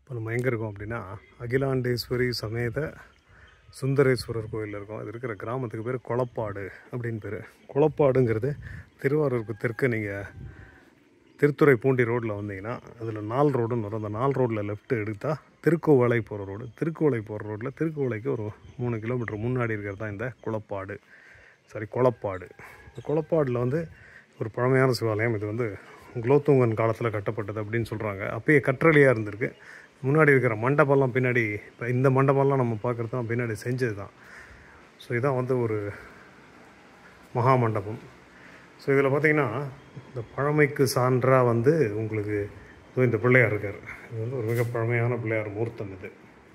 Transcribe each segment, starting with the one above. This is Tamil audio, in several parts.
இப்போ நம்ம எங்கே இருக்கோம் அப்படின்னா அகிலாண்டேஸ்வரி சமேத சுந்தரேஸ்வரர் கோயில் இருக்கோம் இது இருக்கிற கிராமத்துக்கு பேர் கொளப்பாடு அப்படின்னு பேர் கொளப்பாடுங்கிறது திருவாரூருக்கு தெற்கு நீங்கள் திருத்துறை பூண்டி ரோட்டில் வந்தீங்கன்னா அதில் நாலு ரோடுன்னு வரும் அந்த நாலு ரோட்டில் லெஃப்ட் எடுத்தால் திருக்கோவளை போகிற ரோடு திருக்கோவளை போகிற ரோட்டில் திருக்கோவளைக்கு ஒரு மூணு கிலோமீட்டர் முன்னாடி இருக்கிறது தான் இந்த குளப்பாடு சாரி குளப்பாடு இந்த குளப்பாடில் வந்து ஒரு பழமையான சிவாலயம் இது வந்து குலோத்துங்கன் காலத்தில் கட்டப்பட்டது அப்படின்னு சொல்கிறாங்க அப்பயே கற்றளியாக இருந்திருக்கு முன்னாடி இருக்கிற மண்டபம்லாம் பின்னாடி இப்போ இந்த மண்டபம்லாம் நம்ம பார்க்குறது தான் பின்னாடி செஞ்சது தான் ஸோ இதான் வந்து ஒரு மகா மண்டபம் ஸோ இதில் பார்த்தீங்கன்னா இந்த பழமைக்கு சான்றாக வந்து உங்களுக்கு இதோ இந்த பிள்ளையார் இருக்கார் இது வந்து ஒரு மிக பழமையான பிள்ளையார் மூர்த்தம் இது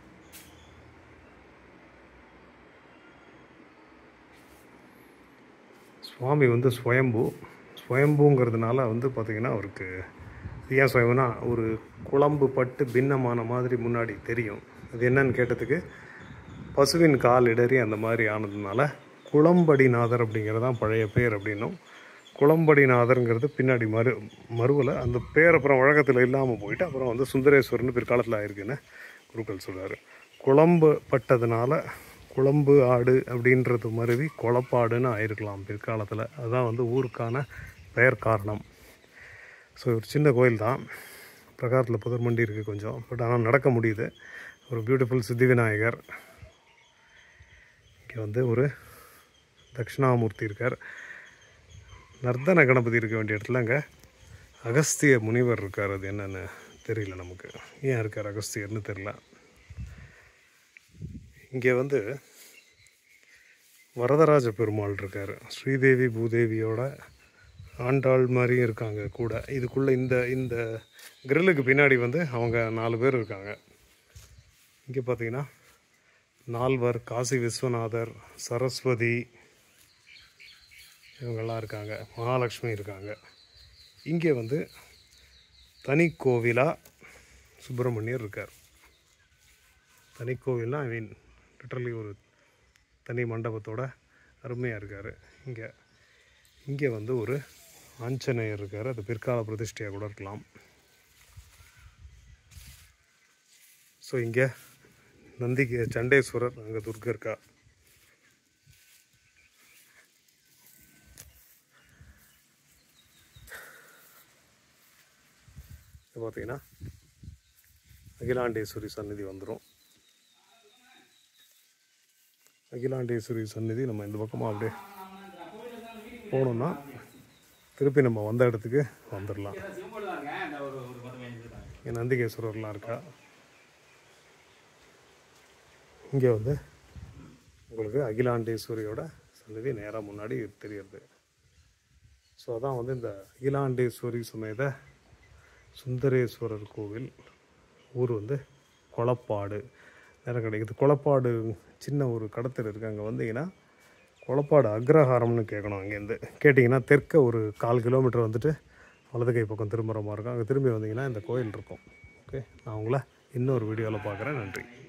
சுவாமி வந்து ஸ்வயம்பு ஸ்வயம்புங்கிறதுனால வந்து பார்த்திங்கன்னா அவருக்கு இது ஏன் ஸ்வயம்புனா ஒரு குழம்பு பட்டு பின்னமான மாதிரி முன்னாடி தெரியும் அது என்னன்னு கேட்டதுக்கு பசுவின் கால் இடறி அந்த மாதிரி ஆனதுனால குளம்படிநாதர் அப்படிங்கிறது தான் பழைய பேர் அப்படின்னும் குளம்படிநாதருங்கிறது பின்னாடி மறு மறுவில் அந்த பேர் அப்புறம் வழக்கத்தில் இல்லாமல் போயிட்டு அப்புறம் வந்து சுந்தரேஸ்வரர்னு பிற்காலத்தில் ஆயிருக்குன்னு குருக்கள் சொல்கிறாரு குழம்பு பட்டதுனால குழம்பு ஆடு அப்படின்றது மருவி குளப்பாடுன்னு ஆயிருக்கலாம் பிற்காலத்தில் அதுதான் வந்து ஊருக்கான பெயர் காரணம் ஸோ ஒரு சின்ன கோயில் தான் பிரகாரத்தில் புதர் மண்டி இருக்குது கொஞ்சம் பட் ஆனால் நடக்க முடியுது ஒரு பியூட்டிஃபுல் சித்தி விநாயகர் இங்கே வந்து ஒரு தட்சிணாமூர்த்தி இருக்கார் நர்தன கணபதி இருக்க வேண்டிய இடத்துல அங்கே அகஸ்திய முனிவர் இருக்கார் அது என்னென்னு தெரியல நமக்கு ஏன் இருக்கார் அகஸ்தியர்னு தெரியல இங்கே வந்து வரதராஜ பெருமாள் இருக்கார் ஸ்ரீதேவி பூதேவியோட ஆண்டாள் மாதிரியும் இருக்காங்க கூட இதுக்குள்ளே இந்த இந்த கிரில்லுக்கு பின்னாடி வந்து அவங்க நாலு பேர் இருக்காங்க இங்கே பார்த்தீங்கன்னா நால்வர் காசி விஸ்வநாதர் சரஸ்வதி இவங்கெல்லாம் இருக்காங்க மகாலட்சுமி இருக்காங்க இங்கே வந்து தனி கோவிலாக சுப்பிரமணியர் இருக்கார் தனி கோவில்னா ஐ மீன் லிட்டரலி ஒரு தனி மண்டபத்தோட அருமையாக இருக்கார் இங்கே இங்கே வந்து ஒரு ஆஞ்சநேயர் இருக்கார் அது பிற்கால பிரதிஷ்டையாக கூட இருக்கலாம் ஸோ இங்கே நந்திக்கு சண்டேஸ்வரர் அங்கே துர்கா இருக்கா இது பார்த்தீங்கன்னா அகிலாண்டேஸ்வரி சந்நிதி வந்துடும் அகிலாண்டேஸ்வரி சந்நிதி நம்ம இந்த பக்கமாக அப்படியே போனோம்னா திருப்பி நம்ம வந்த இடத்துக்கு வந்துடலாம் இங்கே நந்திகேஸ்வரர்லாம் இருக்கா இங்கே வந்து உங்களுக்கு அகிலாண்டேஸ்வரியோட சந்நிதி நேராக முன்னாடி தெரியுது ஸோ அதான் வந்து இந்த அகிலாண்டேஸ்வரி சமேத சுந்தரேஸ்வரர் கோவில் ஊர் வந்து கொளப்பாடு நேரம் கிடைக்குது கொளப்பாடு சின்ன ஒரு கடத்தல் இருக்குது அங்கே வந்தீங்கன்னா கொளப்பாடு அக்ரஹாரம்னு கேட்கணும் அங்கேருந்து கேட்டிங்கன்னா தெற்க ஒரு கால் கிலோமீட்டர் வந்துட்டு வலது கை பக்கம் திரும்புகிற மாதிரி இருக்கும் அங்கே திரும்பி வந்தீங்கன்னா இந்த கோயில் இருக்கும் ஓகே நான் உங்களை இன்னொரு வீடியோவில் பார்க்குறேன் நன்றி